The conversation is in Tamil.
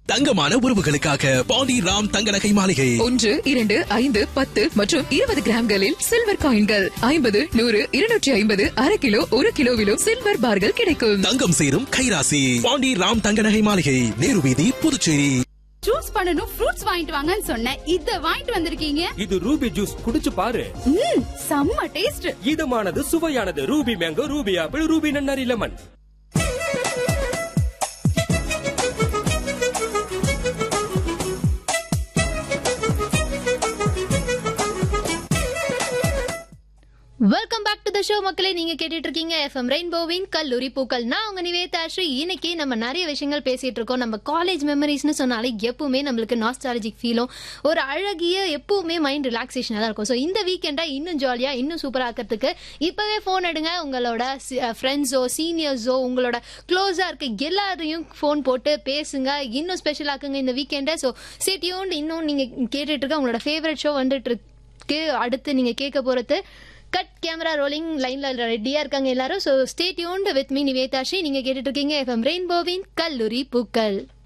தங்கமான உறவுகளுக்காக பாண்டி ராம் தங்க நகை மாளிகை ஒன்று இரண்டு ஐந்து பத்து மற்றும் இருபது கிராம்களில் சில்வர் காயின்கள் ஐம்பது நூறு இருநூற்றி ஐம்பது அரை கிலோ ஒரு கிலோவிலும் சில்வர் பார்கள் கிடைக்கும் தங்கம் சேரும் கைராசி பாண்டி ராம் தங்க நகை மாளிகை நேரு வீதி புதுச்சேரி ஜூஸ் பண்ணனும் ஃப்ரூட்ஸ் வாங்கிட்டு வாங்கன்னு சொன்னேன் இத வாங்கிட்டு வந்திருக்கீங்க இது ரூபி ஜூஸ் குடிச்சு பாரு ம் செம்ம டேஸ்ட் இதமானது சுவையானது Ruby mango Ruby apple Ruby நன்னாரி lemon welcome back to the show மக்களே நீங்க கேட்டுட்டு இருக்கீங்க எஃப்எம் ரெயின்போவின் கல்லூரி பூக்கள் நான் உங்க நிவேதா ஸ்ரீ இன்னைக்கு நம்ம நிறைய விஷயங்கள் பேசிட்டு இருக்கோம் நம்ம காலேஜ் மெமரிஸ்னு சொன்னாலே எப்பவுமே நம்மளுக்கு நாஸ்டாலஜிக் ஃபீலும் ஒரு அழகிய எப்பவுமே மைண்ட் ரிலாக்ஸேஷனாக தான் இருக்கும் ஸோ இந்த வீக்கெண்டா இன்னும் ஜாலியா இன்னும் சூப்பரா ஆக்கிறதுக்கு இப்பவே ஃபோன் எடுங்க உங்களோட ஃப்ரெண்ட்ஸோ சீனியர்ஸோ உங்களோட க்ளோஸா இருக்க எல்லாரையும் ஃபோன் போட்டு பேசுங்க இன்னும் ஸ்பெஷல் ஆக்குங்க இந்த வீக்கெண்டை ஸோ சிட்டியோண்டு இன்னும் நீங்க கேட்டுட்டு இருக்க உங்களோட ஃபேவரட் ஷோ வந்துட்டு இருக்கு அடுத்து நீங்க கேட்க போறது கட் கேமரா ரோலிங் லைன்ல ரெடியா இருக்காங்க எல்லாரும் so stay tuned with me Nivedashi நீங்க கேட்டுட்டு இருக்கீங்க எஃப்எம் ரெயின்போவின் கல்லூரி பூக்கள்